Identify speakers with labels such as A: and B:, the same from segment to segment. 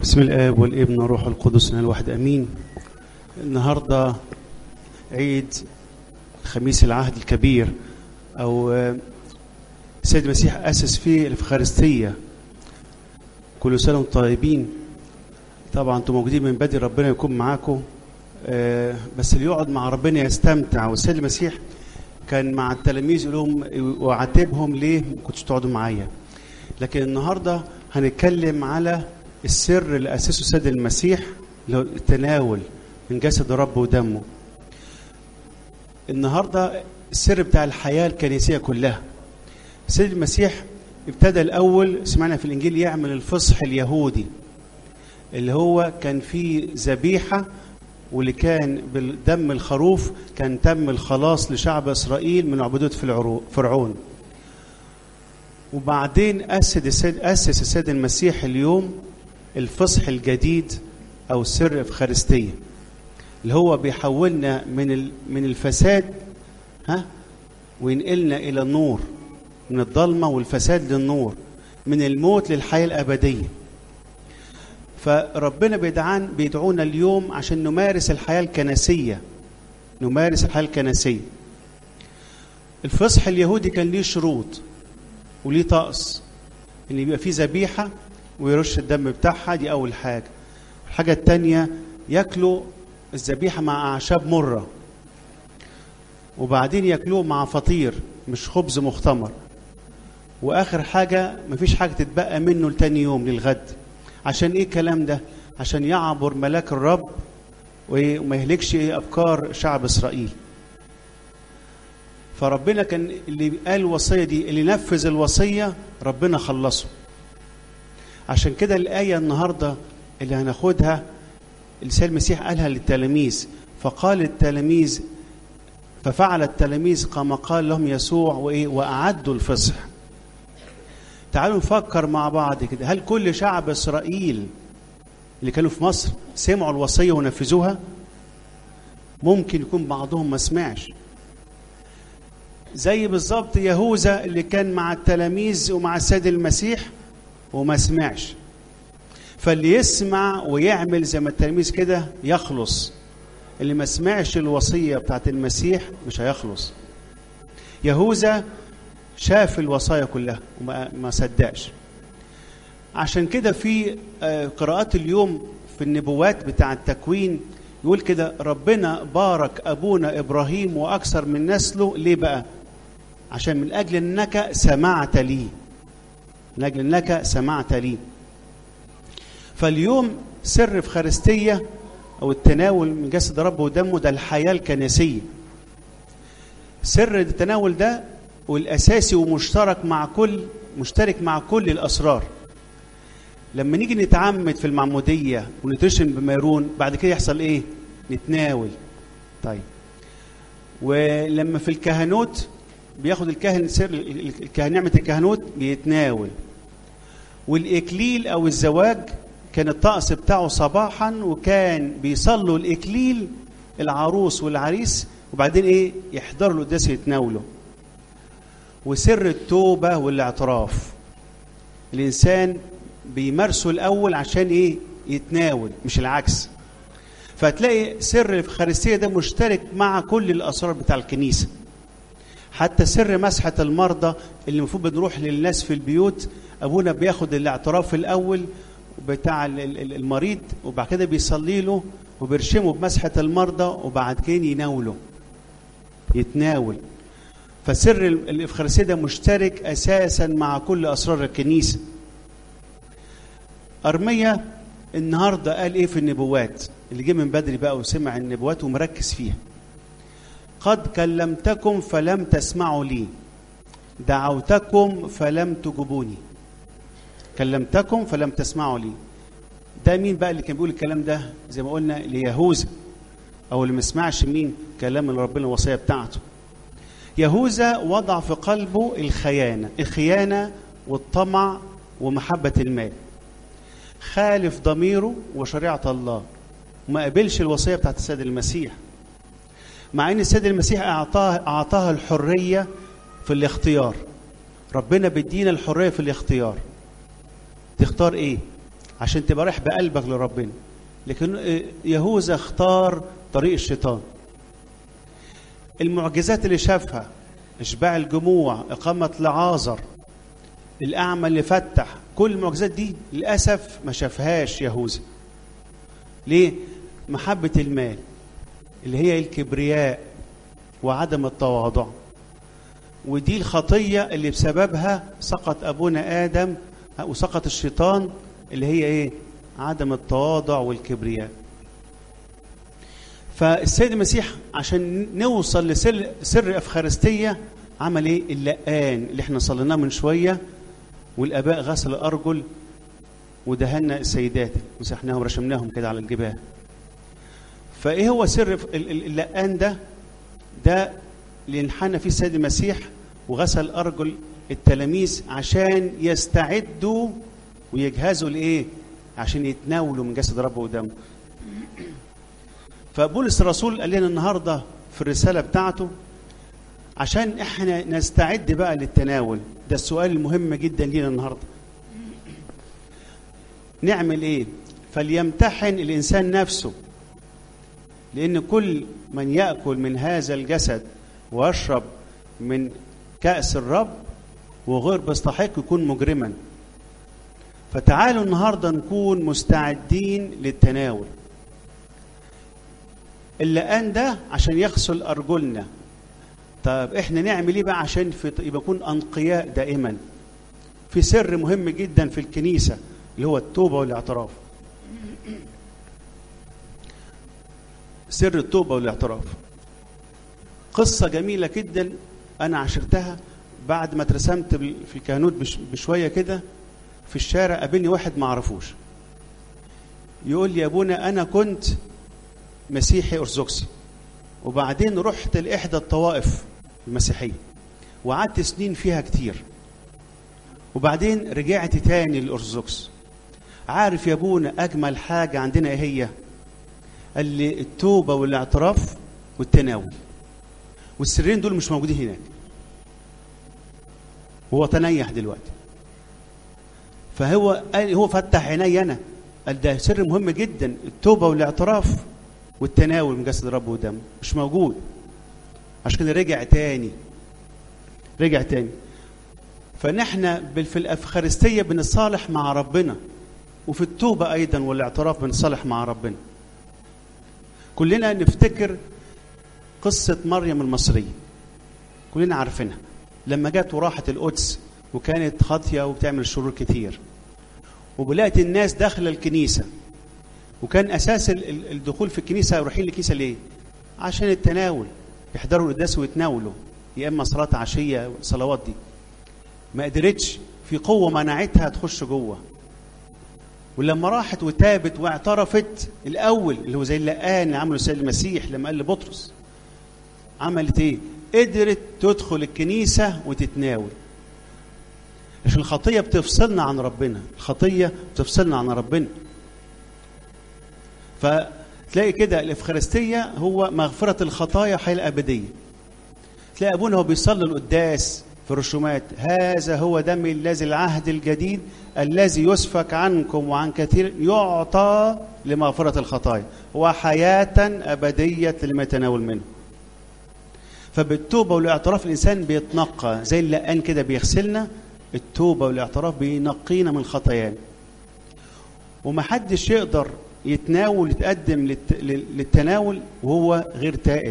A: بسم الآب والابن والروح القدس الواحد أمين النهاردة عيد خميس العهد الكبير أو السيد المسيح أسس فيه الإفخارستية كل سنة وانتم طيبين طبعا انتم موجودين من بدري ربنا يكون معاكم بس اللي يقعد مع ربنا يستمتع والسيد المسيح كان مع التلاميذ يقول لهم وعاتبهم ليه ما كنتش تقعدوا معايا لكن النهارده هنتكلم على السر اللي اسسه السيد المسيح اللي هو التناول من جسد الرب ودمه النهارده السر بتاع الحياه الكنسيه كلها السيد المسيح ابتدى الاول سمعنا في الانجيل يعمل الفصح اليهودي اللي هو كان فيه ذبيحه واللي كان بالدم الخروف كان تم الخلاص لشعب اسرائيل من عبوديه فرعون وبعدين اسس السيد اسس السيد المسيح اليوم الفصح الجديد او سر الافخارستيه اللي هو بيحولنا من من الفساد ها وينقلنا الى النور من الضلمه والفساد للنور من الموت للحياه الابديه فربنا بيدعان بيدعونا اليوم عشان نمارس الحياه الكنسيه نمارس الحياه الكنسيه الفصح اليهودي كان ليه شروط وليه طقس ان يبقى فيه ذبيحه ويرش الدم بتاعها دي اول حاجه الحاجه الثانيه ياكلوا الذبيحه مع اعشاب مره وبعدين ياكلوه مع فطير مش خبز مختمر واخر حاجه مفيش حاجه تتبقى منه لتاني يوم للغد عشان ايه الكلام ده عشان يعبر ملاك الرب وما يهلكش افكار شعب اسرائيل فربنا كان اللي قال الوصيه دي اللي نفذ الوصيه ربنا خلصه عشان كده الايه النهارده اللي هناخدها السيد المسيح قالها للتلاميذ فقال التلاميذ ففعل التلاميذ كما قال لهم يسوع وايه واعدوا الفصح تعالوا نفكر مع بعض كده هل كل شعب اسرائيل اللي كانوا في مصر سمعوا الوصيه ونفذوها ممكن يكون بعضهم ما سمعش زي بالظبط يهوذا اللي كان مع التلاميذ ومع السيد المسيح وما سمعش فاللي يسمع ويعمل زي ما التلاميذ كده يخلص اللي ما سمعش الوصيه بتاعت المسيح مش هيخلص يهوذا شاف الوصايا كلها وما ما صدقش عشان كده في قراءات اليوم في النبوات بتاع التكوين يقول كده ربنا بارك ابونا ابراهيم واكثر من نسله ليه بقى عشان من اجل انك سمعت لي من اجل انك سمعت لي فاليوم سر افخارستيه او التناول من جسد رب ودمه ده الحياه الكنسيه سر التناول ده والاساسي ومشترك مع كل مشترك مع كل الاسرار لما نيجي نتعمد في المعموديه ونترشم بميرون بعد كده يحصل ايه نتناول طيب ولما في الكهنوت بياخد الكاهن سر الكهن نعمه الكهنوت بيتناول والاكليل او الزواج كان الطقس بتاعه صباحا وكان بيصلوا الاكليل العروس والعريس وبعدين ايه يحضروا القداس يتناولوا وسر التوبه والاعتراف الانسان بيمارسه الاول عشان ايه يتناول مش العكس فتلاقي سر الافخارستيه ده مشترك مع كل الاسرار بتاع الكنيسه حتى سر مسحه المرضى اللي المفروض بنروح للناس في البيوت ابونا بياخد الاعتراف الاول بتاع المريض وبعد كده بيصلي له وبيرشمه بمسحه المرضى وبعد كده يناوله يتناول فسر الافخارستيه ده مشترك اساسا مع كل اسرار الكنيسه ارميا النهارده قال ايه في النبوات اللي جه من بدري بقى وسمع النبوات ومركز فيها قد كلمتكم فلم تسمعوا لي دعوتكم فلم تجبوني كلمتكم فلم تسمعوا لي ده مين بقى اللي كان بيقول الكلام ده زي ما قلنا ليهوذا او اللي ما سمعش مين كلام ربنا الوصيه بتاعته يهوذا وضع في قلبه الخيانه الخيانه والطمع ومحبه المال خالف ضميره وشريعه الله وما قبلش الوصيه بتاعت السيد المسيح مع ان السيد المسيح اعطاه اعطاها الحريه في الاختيار ربنا بيدينا الحريه في الاختيار تختار ايه عشان تبقى رايح بقلبك لربنا لكن آه، يهوذا اختار طريق الشيطان المعجزات اللي شافها اشباع الجموع اقامه لعازر الاعمى اللي فتح كل المعجزات دي للاسف ما شافهاش يهوذا ليه محبه المال اللي هي الكبرياء وعدم التواضع ودي الخطيه اللي بسببها سقط ابونا ادم وسقط الشيطان اللي هي ايه عدم التواضع والكبرياء فالسيد المسيح عشان نوصل لسر سر افخارستيه عمل ايه اللقان اللي احنا صليناه من شويه والاباء غسل الارجل ودهنا السيدات مسحناهم رشمناهم كده على الجباه فايه هو سر ال- ال- اللقان ده ده اللي انحنى فيه السيد المسيح وغسل ارجل التلاميذ عشان يستعدوا ويجهزوا لايه عشان يتناولوا من جسد رب ودمه فبولس الرسول قال لنا النهارده في الرساله بتاعته عشان احنا نستعد بقى للتناول ده السؤال المهم جدا لينا النهارده نعمل ايه فليمتحن الانسان نفسه لان كل من ياكل من هذا الجسد ويشرب من كاس الرب وغير بيستحق يكون مجرما فتعالوا النهارده نكون مستعدين للتناول اللقان ده عشان يغسل ارجلنا طب احنا نعمل ايه بقى عشان في يبقى نكون انقياء دائما في سر مهم جدا في الكنيسه اللي هو التوبه والاعتراف سر التوبه والاعتراف قصه جميله جدا انا عشرتها بعد ما اترسمت بال- في الكهنوت بش- بشويه كده في الشارع قابلني واحد ما اعرفوش يقول لي يا ابونا انا كنت مسيحي ارثوذكسي وبعدين رحت لاحدى الطوائف المسيحيه وقعدت سنين فيها كتير وبعدين رجعت تاني للارثوذكس عارف يا ابونا اجمل حاجه عندنا ايه هي قال لي التوبه والاعتراف والتناول والسرين دول مش موجودين هناك هو تنيح دلوقتي فهو قال هو فتح عيني انا قال ده سر مهم جدا التوبه والاعتراف والتناول من جسد الرب ودمه مش موجود عشان كده رجع تاني رجع تاني فنحن بال- في الافخارستيه بنصالح مع ربنا وفي التوبه ايضا والاعتراف بنصالح مع ربنا كلنا نفتكر قصه مريم المصريه كلنا عارفينها لما جت وراحت القدس وكانت خاطيه وبتعمل شرور كتير وبلقت الناس داخله الكنيسه وكان اساس ال- ال- الدخول في الكنيسه رايحين الكنيسه ليه؟ عشان التناول يحضروا القداس ويتناولوا يا اما صلاه عشيه الصلوات دي ما قدرتش في قوه منعتها تخش جوه ولما راحت وتابت واعترفت الاول اللي هو زي اللقان اللي عمله السيد المسيح لما قال لبطرس عملت ايه؟ قدرت تدخل الكنيسه وتتناول عشان الخطيه بتفصلنا عن ربنا الخطيه بتفصلنا عن ربنا فتلاقي كده الافخارستيه هو مغفره الخطايا حياه الابديه تلاقي ابونا هو بيصلي القداس في الرسومات هذا هو دم الذي العهد الجديد الذي يسفك عنكم وعن كثير يعطى لمغفرة الخطايا وحياة أبدية لما يتناول منه فبالتوبة والاعتراف الإنسان بيتنقى زي اللقان كده بيغسلنا التوبة والاعتراف بينقينا من خطايانا ومحدش يقدر يتناول يتقدم للت- للتناول وهو غير تائب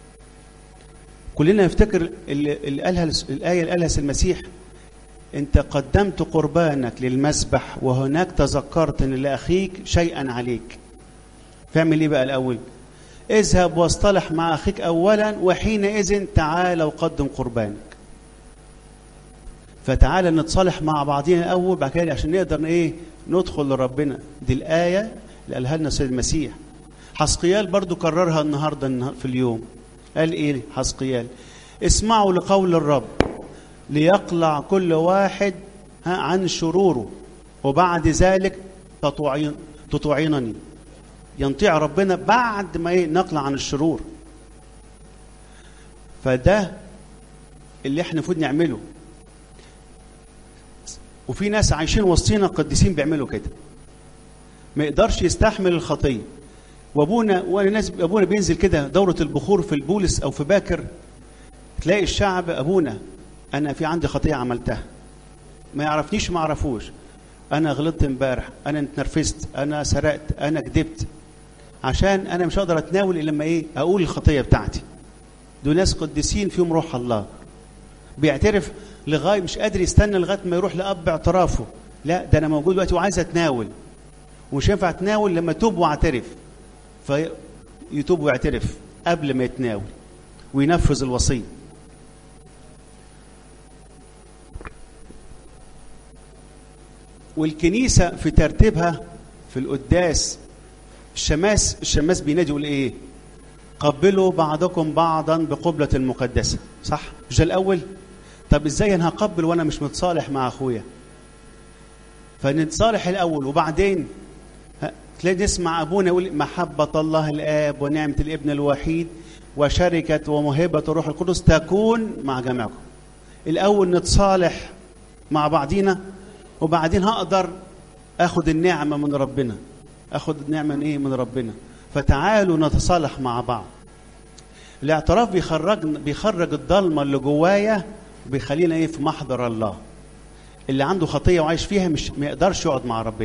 A: كلنا نفتكر اللي اللي قالها الآية اللي قالها المسيح أنت قدمت قربانك للمسبح وهناك تذكرت أن لأخيك شيئا عليك فاعمل إيه بقى الأول اذهب واصطلح مع أخيك أولا وحينئذ تعال وقدم قربانك فتعالى نتصالح مع بعضنا الأول بعد كده عشان نقدر إيه ندخل لربنا دي الآية اللي قالها لنا السيد المسيح حسقيال برضو كررها النهارده النها- في اليوم قال ايه حسقيال اسمعوا لقول الرب ليقلع كل واحد ها عن شروره وبعد ذلك تطوعين تطوعينني ينطيع ربنا بعد ما ايه نقلع عن الشرور فده اللي احنا المفروض نعمله وفي ناس عايشين وسطينا قديسين بيعملوا كده ما يقدرش يستحمل الخطيه وابونا وانا ناس ابونا بينزل كده دوره البخور في البولس او في باكر تلاقي الشعب ابونا انا في عندي خطيه عملتها ما يعرفنيش ما اعرفوش انا غلطت امبارح انا اتنرفزت انا سرقت انا كذبت عشان انا مش هقدر اتناول الا لما ايه اقول الخطيه بتاعتي دول ناس قديسين فيهم روح الله بيعترف لغايه مش قادر يستنى لغايه ما يروح لاب اعترافه لا ده انا موجود دلوقتي وعايز اتناول ومش ينفع اتناول لما اتوب واعترف فيتوب ويعترف قبل ما يتناول وينفذ الوصيه والكنيسه في ترتيبها في القداس الشماس الشماس بينادي يقول ايه قبلوا بعضكم بعضا بقبلة المقدسة صح مش ده الأول طب ازاي انا هقبل وانا مش متصالح مع اخويا فنتصالح الاول وبعدين تلاقي نسمع ابونا يقول محبه الله الاب ونعمه الابن الوحيد وشركه وموهبه الروح القدس تكون مع جميعكم الاول نتصالح مع بعضينا وبعدين هقدر اخد النعمه من ربنا اخد النعمه من ايه من ربنا فتعالوا نتصالح مع بعض الاعتراف بيخرج بيخرج الضلمه اللي جوايا وبيخلينا ايه في محضر الله اللي عنده خطيه وعايش فيها مش ما يقدرش يقعد مع ربنا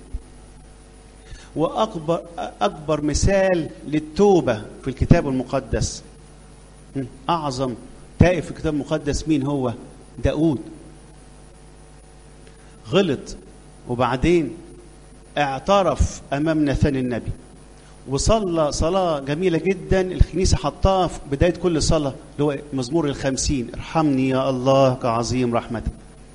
A: واكبر اكبر مثال للتوبه في الكتاب المقدس اعظم تائب في الكتاب المقدس مين هو داود غلط وبعدين اعترف امام ناثان النبي وصلى صلاة جميلة جدا الكنيسة حطها في بداية كل صلاة اللي هو مزمور الخمسين ارحمني يا الله كعظيم رحمتك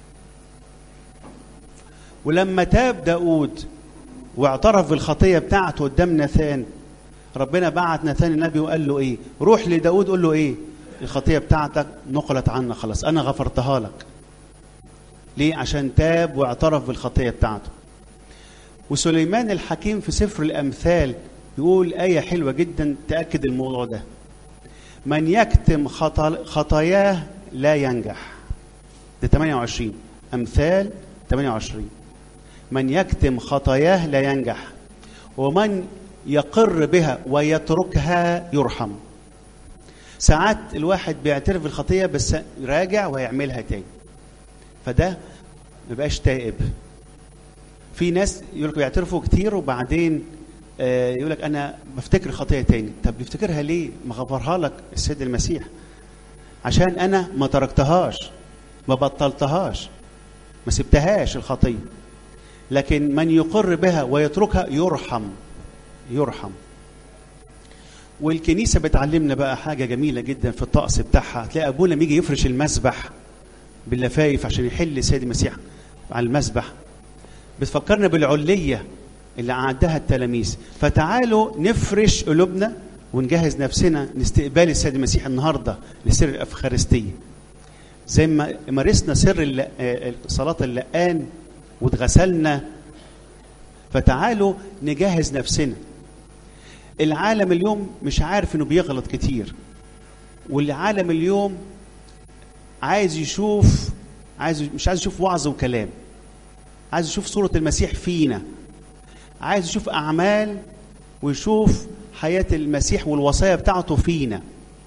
A: ولما تاب داود واعترف بالخطية بتاعته قدام ناثان ربنا بعت ناثان النبي وقال له ايه روح لداود قول له ايه الخطية بتاعتك نقلت عنا خلاص انا غفرتها لك ليه عشان تاب واعترف بالخطية بتاعته وسليمان الحكيم في سفر الامثال يقول آية حلوة جدا تأكد الموضوع ده من يكتم خطاياه لا ينجح ده 28 أمثال 28 من يكتم خطاياه لا ينجح ومن يقر بها ويتركها يرحم ساعات الواحد بيعترف بالخطية بس راجع ويعملها تاني فده ما بقاش تائب في ناس يقول لك بيعترفوا كتير وبعدين يقول لك انا بفتكر خطيه تاني طب بيفتكرها ليه ما غفرها لك السيد المسيح عشان انا ما تركتهاش ما بطلتهاش ما سبتهاش الخطيه لكن من يقر بها ويتركها يرحم يرحم والكنيسة بتعلمنا بقى حاجة جميلة جدا في الطقس بتاعها تلاقي أبونا لما يجي يفرش المسبح باللفايف عشان يحل السيد المسيح على المسبح بتفكرنا بالعلية اللي عندها التلاميذ فتعالوا نفرش قلوبنا ونجهز نفسنا لاستقبال السيد المسيح النهارده لسر الافخارستيه زي ما مارسنا سر صلاه اللقان واتغسلنا فتعالوا نجهز نفسنا العالم اليوم مش عارف انه بيغلط كتير والعالم اليوم عايز يشوف عايز مش عايز يشوف وعظ وكلام عايز يشوف صوره المسيح فينا عايز يشوف اعمال ويشوف حياه المسيح والوصايا بتاعته فينا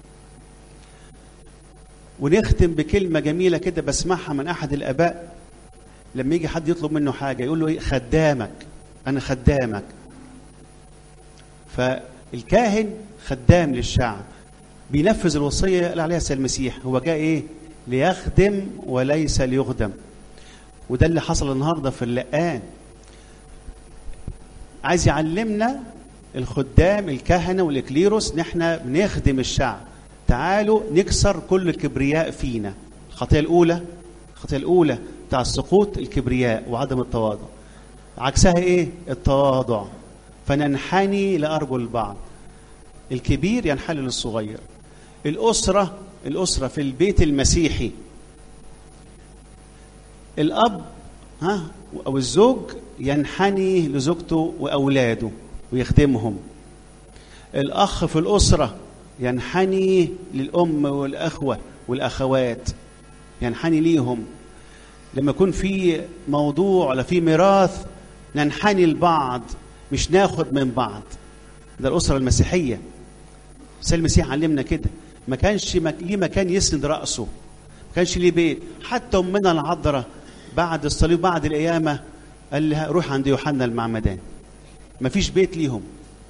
A: ونختم بكلمه جميله كده بسمعها من احد الاباء لما يجي حد يطلب منه حاجه يقول له ايه خدامك انا خدامك فالكاهن خدام للشعب بينفذ الوصيه اللي عليها السيد المسيح هو جاء ايه ليخدم وليس ليخدم وده اللي حصل النهارده في اللقان عايز يعلمنا الخدام الكهنة والإكليروس نحن بنخدم الشعب تعالوا نكسر كل الكبرياء فينا الخطية الأولى الخطية الأولى بتاع السقوط الكبرياء وعدم التواضع عكسها إيه التواضع فننحني لأرجل البعض الكبير ينحني للصغير الأسرة الأسرة في البيت المسيحي الأب ها أو الزوج ينحني لزوجته وأولاده ويخدمهم الأخ في الأسرة ينحني للأم والأخوة والأخوات ينحني ليهم لما يكون في موضوع ولا في ميراث ننحني لبعض مش ناخد من بعض ده الاسره المسيحيه سيد المسيح علمنا كده ما كانش مك... ليه مكان يسند راسه ما كانش ليه بيت حتى امنا العذراء بعد الصليب بعد القيامه قال لها روح عند يوحنا المعمدان ما فيش بيت ليهم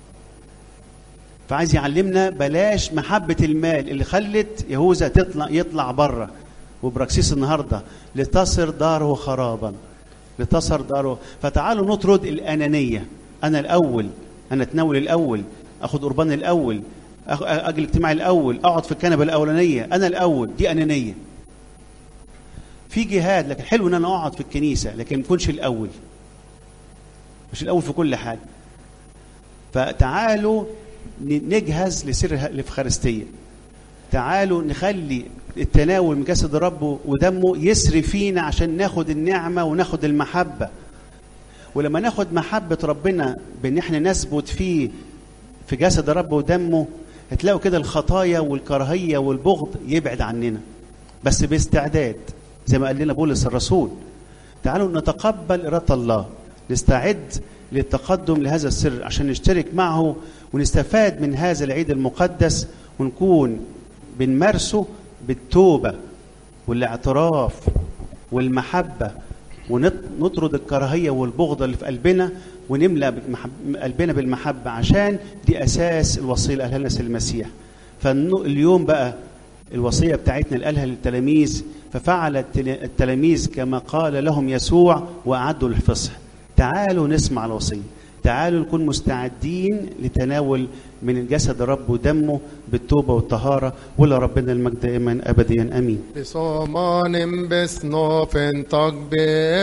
A: فعايز يعلمنا بلاش محبة المال اللي خلت يهوذا تطلع يطلع بره وبراكسيس النهارده لتصر داره خرابا لتصر داره فتعالوا نطرد الأنانية أنا الأول أنا أتناول الأول أخد قربان الأول أخ- أجي الاجتماع الأول أقعد في الكنبة الأولانية أنا الأول دي أنانية في جهاد لكن حلو ان انا اقعد في الكنيسه لكن ما اكونش الاول مش الاول في كل حاجه فتعالوا ن- نجهز لسر الافخارستيه تعالوا نخلي التناول من جسد الرب ودمه يسري فينا عشان ناخد النعمه وناخد المحبه ولما ناخد محبه ربنا بان احنا نثبت فيه في جسد الرب ودمه هتلاقوا كده الخطايا والكراهيه والبغض يبعد عننا بس باستعداد زي ما قال لنا بولس الرسول تعالوا نتقبل إرادة الله نستعد للتقدم لهذا السر عشان نشترك معه ونستفاد من هذا العيد المقدس ونكون بنمارسه بالتوبة والاعتراف والمحبة ونطرد الكراهية والبغض اللي في قلبنا ونملأ بمحب- قلبنا بالمحبة عشان دي أساس الوصية اللي قالها لنا سيد المسيح فاليوم بقى الوصية بتاعتنا اللي قالها للتلاميذ ففعل التل- التلاميذ كما قال لهم يسوع وأعدوا الفصح تعالوا نسمع الوصية تعالوا نكون مستعدين لتناول من جسد الرب ودمه بالتوبة والطهارة ولربنا المجد دائما أبديا أمين
B: Besomanim besnofen tag be